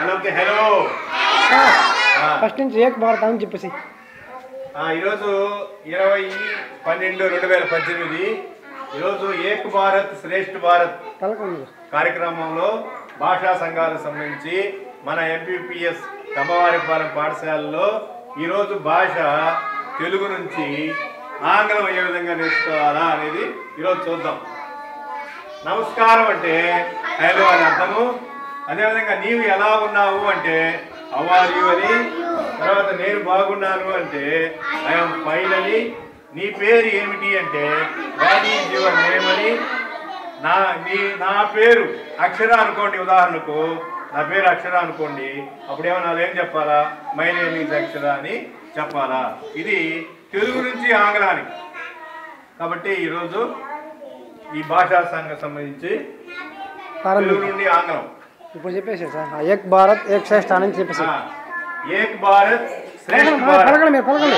హలోకి hello ఆ. First నుంచి ఏక్ భారత్ అని చెప్పేసి ఆ, ఈరోజు ఇరవై పన్నెండు రెండు వేల పద్దెనిమిది ఈరోజు ఏక్ భారత్ శ్రేష్ఠ భారత్ తలకొండ కార్యక్రమంలో భాషా సంఘాలకు సంబంధించి మన ఎంపీపీఎస్ కమ్మవారిపాలెం పాఠశాలలో ఈరోజు భాష తెలుగు నుంచి ఆంగ్లం ఏ విధంగా నేర్చుకోవాలా అనేది ఈరోజు చూద్దాం నమస్కారం అంటే హలో అని అర్థము అదేవిధంగా నీవు ఎలా ఉన్నావు అంటే అవార్ యు అని తర్వాత నేను బాగున్నాను అంటే ఐఎమ్ ఫైన్ అని నీ పేరు ఏమిటి అంటే వాట్ ఈజ్ యువర్ నేమ్ అని నా నీ నా పేరు అక్షర అనుకోండి ఉదాహరణకు నా పేరు అక్షర అనుకోండి అప్పుడు ఏమన్నా ఏం చెప్పాలా మై నేమ్ ఈజ్ అక్షర అని చెప్పాలా ఇది తెలుగు నుంచి ఆంగ్లానికి కాబట్టి ఈరోజు ఈ భాషా సంఘం సంబంధించి తెలుగు ప్రారంభం నుండి ఆంగ్లం ఇప్పుడు చెప్పేసి సార్ ఆ ఏక్ భారత్ ఏక్ శ్రేష్ఠ అని చెప్పేసి ఆ, ఏక్ భారత్ శ్రేష్ఠ పలకండి భారత్ పలకండి మీరు పలకండి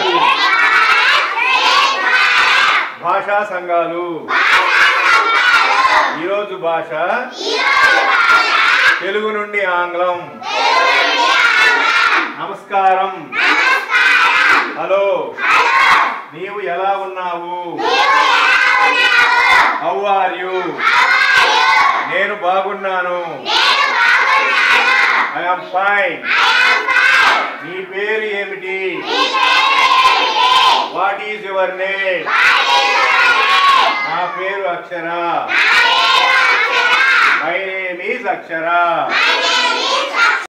భాషా సంఘాలు ఈరోజు భాష తెలుగు నుండి ఆంగ్లం నమస్కారం హలో నీవు ఎలా ఉన్నావు హౌ ఆర్ యు నేను బాగున్నాను ఐఎమ్ ఫైన్ నీ పేరు ఏమిటి వాట్ ఈజ్ యువర్ నేమ్ నా పేరు Akshara my name is Akshara